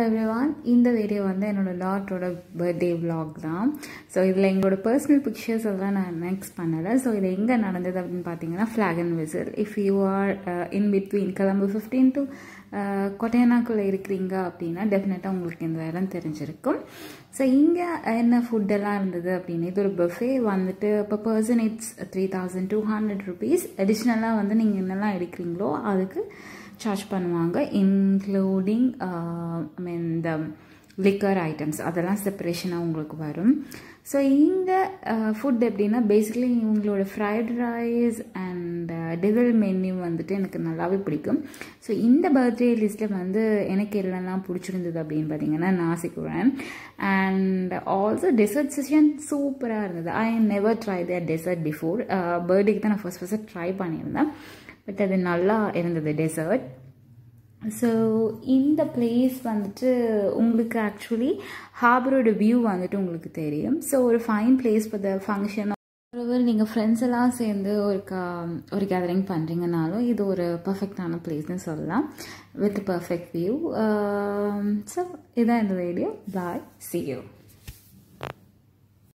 everyone இந்த video வந்து என்னோடய டாட்டரோட பர்த்டே vlog தான் ஸோ இதில் எங்களோட பர்சனல் பிக்சர்ஸ் எல்லாம் நான் நெக்ஸ்ட் பண்ணலை ஸோ இது எங்கே நடந்தது அப்படின்னு பார்த்தீங்கன்னா flag and whistle if you are in between கிளம்பு ஃபிஃப்டீன் டு கொட்டையனாக்குள்ளே இருக்கிறீங்க அப்படின்னா டெஃபினட்டாக உங்களுக்கு இந்த இடம் தெரிஞ்சிருக்கும் ஸோ இங்கே என்ன ஃபுட்டெல்லாம் இருந்தது அப்படின்னு இது ஒரு பஃபே வந்துட்டு இப்போ person it's three thousand two hundred rupees அடிஷ்னலாக வந்து நீங்கள் என்னெல்லாம் எடுக்கிறீங்களோ அதுக்கு சார்ஜ் பண்ணுவாங்க இன்க்ளூடிங் ஐ மீன் இந்த லிக்கர் ஐட்டம்ஸ் அதெல்லாம் செப்பரேஷனாக உங்களுக்கு வரும் ஸோ இந்த ஃபுட் எப்படின்னா பேசிக்கலி இவங்களோட ஃப்ரைட் ரைஸ் அண்ட் டிவல் மென்யூ வந்துட்டு எனக்கு நல்லாவே பிடிக்கும் ஸோ இந்த பர்த்டே லிஸ்ட்டில் வந்து எனக்கு எல்லாம் பிடிச்சிருந்தது அப்படின்னு பார்த்தீங்கன்னா நாசிக்குழன் அண்ட் ஆல்சோ டெசர்ட் செஷன் சூப்பராக இருந்தது I never try the dessert before பர்த்டேக்கு தான் நான் ஃபஸ்ட் ஃபஸ்ட்டு ட்ரை பண்ணியிருந்தேன் பட் அது நல்லா இருந்தது டெசர்ட் ஸோ இந்த பிளேஸ் வந்துட்டு உங்களுக்கு ஆக்சுவலி ஹார்பரோட வியூ வந்துட்டு உங்களுக்கு தெரியும் ஸோ ஒரு fine place for the function ஒருவர் நீங்கள் ஃப்ரெண்ட்ஸ் எல்லாம் சேர்ந்து ஒரு கா ஒரு கேதரிங் பண்ணுறீங்கனாலும் இது ஒரு பர்ஃபெக்டான பிளேஸ்னு சொல்லலாம் வித் பர்ஃபெக்ட் வியூ ஸோ இதான் இந்த வீடியோ பாய் சி யூ